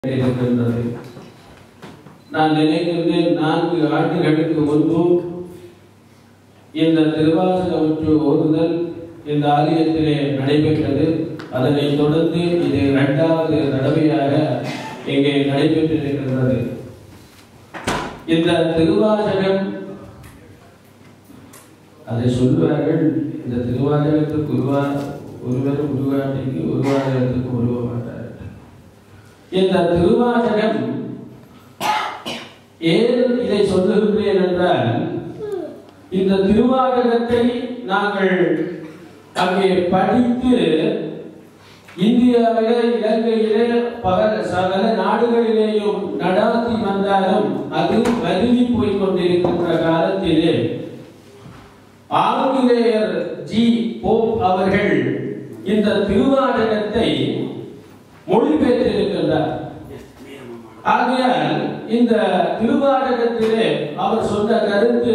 இருக்கின்றது நான் நினைக்கின்றேன் நான்கு ஆண்டுகளுக்கு முன்பு இந்த திருவாசகமுற்று ஓதுதல் இந்த ஆலயத்திலே நடைபெற்றது அதனைத் தொடர்ந்து இது இரண்டாவது தடவையாக இங்கே நடைபெற்றிருக்கின்றது இந்த திருவாசகம் அதை சொல்வார்கள் இந்த திருவாசகத்துக்கு உருவா ஒருவர் உருவாட்டிக்கு உருவாசகத்துக்கு உருவ மாட்டார் இந்த திருவாசகம் ஏன் இதை சொல்லுகின்றேன் என்றால் இந்த திருவாசகத்தை நாங்கள் அங்கே படித்து இந்தியாவிலே இலங்கையிலே பல சகல நாடுகளிலேயும் நடாத்தி வந்தாலும் அது வருகி போய் கொண்டிருக்கின்ற காலத்திலே ஆங்கிலேயர் ஜி போப் அவர்கள் இந்த திருவாசகத்தை மொழிபெயர்த்திருக்கின்றார் ஆகையால் இந்த திருவாடகத்திலே அவர் சொன்ன கருத்து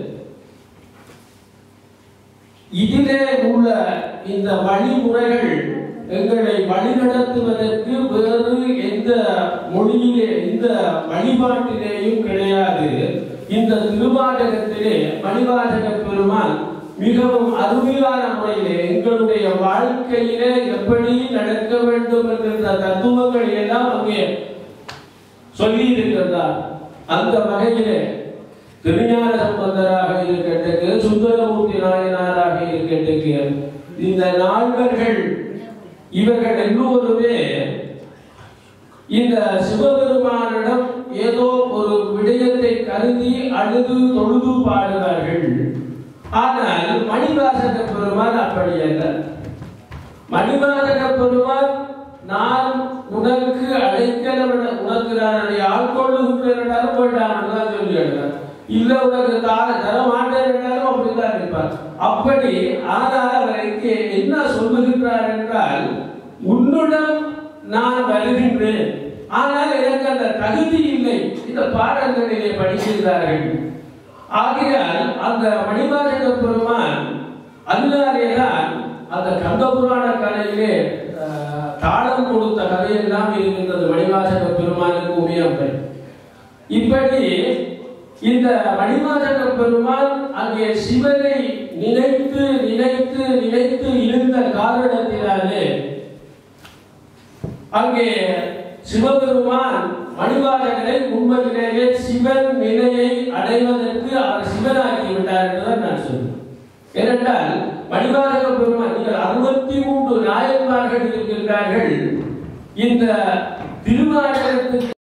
இதிலே உள்ள இந்த வழிமுறைகள் எங்களை வழிநடத்துவதற்கு வேறு எந்த மொழியிலே இந்த வழிபாட்டிலேயும் கிடையாது இந்த திருவாடகத்திலே மணிவாசக பெருமான் மிகவும் அருமையான முறையிலே எங்களுடைய வாழ்க்கையிலே எப்படி நடக்க வேண்டும் என்கின்ற தத்துவங்களை எல்லாம் அங்கே சொல்லி இருக்கிறார் அந்த வகையிலே திருஞான சம்பந்தராக இருக்கட்டுக்கு சுந்தரமூர்த்தி நாயனாராக இருக்கட்டுக்கு இந்த நால்வர்கள் இவர்கள் எல்லோருமே இந்த சிவபெருமானிடம் ஏதோ ஒரு விடயத்தை கருதி அழுது தொழுது பாடுவார்கள் ஆனால் மணிவாசக பெருமான் அப்படி அல்ல மணிவாசக பெருமான் நான் உனக்கு அடைக்கலம் உனக்கு நான் அதை ஆட்கொள்ளுகின்றேன் போயிட்டான் தான் சொல்லி இல்ல உனக்கு தார தர மாட்டேன் என்றாலும் அப்படித்தான் இருப்பார் அப்படி ஆனால் அவருக்கு என்ன சொல்லுகின்றார் என்றால் உன்னிடம் நான் வருகின்றேன் ஆனால் எனக்கு அந்த தகுதி இல்லை இந்த பாடங்களிலே படிக்கின்றார்கள் ஆகையால் அந்த மணிவாசக பெருமான் அதனாலேதான் அந்த கந்தபுராண கலையிலே தாளம் கொடுத்த கதையெல்லாம் இருக்கின்றது மணிவாசக பெருமானுக்கு உமையம்பை இப்படி இந்த மணிவாசக பெருமான் அங்கே சிவனை நினைத்து நினைத்து நினைத்து இருந்த காரணத்தினாலே அங்கே சிவபெருமான் மணிவாசகரை உண்மையிலேயே சிவன் நிலையை அடைவதற்கு அவர் சிவனாக்கி விட்டார் என்றுதான் நான் சொல்றேன் ஏனென்றால் மணிவாசக பெருமான் நீங்கள் அறுபத்தி மூன்று நாயன்மார்கள் இருக்கின்றார்கள் இந்த திருவாசகத்துக்கு